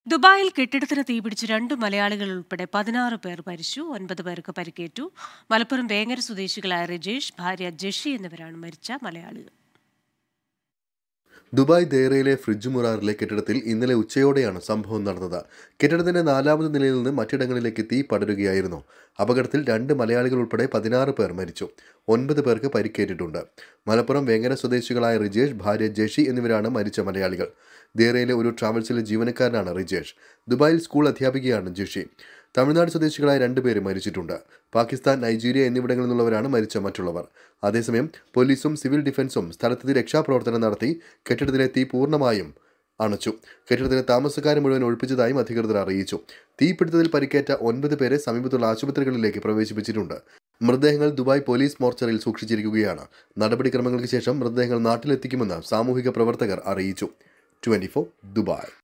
ദുബായിൽ കെട്ടിടത്തിന് തീപിടിച്ച് രണ്ട് മലയാളികൾ ഉൾപ്പെടെ പതിനാറ് പേർ മരിച്ചു ഒൻപത് പേർക്ക് പരിക്കേറ്റു മലപ്പുറം വേങ്ങര സ്വദേശികളായ രജേഷ് ഭാര്യ ജഷി എന്നിവരാണ് മരിച്ച മലയാളികൾ ദുബായ് ദേറയിലെ ഫ്രിഡ്ജ് മുറാറിലെ കെട്ടിടത്തിൽ ഇന്നലെ ഉച്ചയോടെയാണ് സംഭവം നടന്നത് കെട്ടിടത്തിന്റെ നാലാമത് നിലയിൽ നിന്ന് മറ്റിടങ്ങളിലേക്ക് തീ പടരുകയായിരുന്നു അപകടത്തിൽ രണ്ട് മലയാളികൾ ഉൾപ്പെടെ പതിനാറ് പേർ മരിച്ചു ഒൻപത് പേർക്ക് പരിക്കേറ്റിട്ടുണ്ട് മലപ്പുറം വേങ്ങര സ്വദേശികളായ റിജേഷ് ഭാര്യ ജഷി എന്നിവരാണ് മരിച്ച മലയാളികൾ ദേറയിലെ ഒരു ട്രാവൽസിലെ ജീവനക്കാരനാണ് റിജേഷ് ദുബായിൽ സ്കൂൾ അധ്യാപികയാണ് ജഷി തമിഴ്നാട് സ്വദേശികളായ രണ്ടുപേര് മരിച്ചിട്ടുണ്ട് പാകിസ്ഥാൻ നൈജീരിയ എന്നിവിടങ്ങളിൽ നിന്നുള്ളവരാണ് മരിച്ച മറ്റുള്ളവർ അതേസമയം പോലീസും സിവിൽ ഡിഫൻസും സ്ഥലത്തെത്തി രക്ഷാപ്രവർത്തനം നടത്തി കെട്ടിടത്തിലെ തീ പൂർണ്ണമായും അണച്ചു കെട്ടിടത്തിലെ താമസക്കാരെ മുഴുവൻ ഒഴിപ്പിച്ചതായും അധികൃതർ അറിയിച്ചു തീപിടുത്തത്തിൽ പരിക്കേറ്റ ഒൻപത് പേരെ സമീപത്തുള്ള ആശുപത്രികളിലേക്ക് പ്രവേശിപ്പിച്ചിട്ടുണ്ട് മൃതദേഹങ്ങൾ ദുബായ് പോലീസ് മോർച്ചറിയിൽ സൂക്ഷിച്ചിരിക്കുകയാണ് നടപടിക്രമങ്ങൾക്ക് ശേഷം മൃതദേഹങ്ങൾ നാട്ടിലെത്തിക്കുമെന്ന് സാമൂഹിക പ്രവർത്തകർ അറിയിച്ചു ട്വന്റി ദുബായ്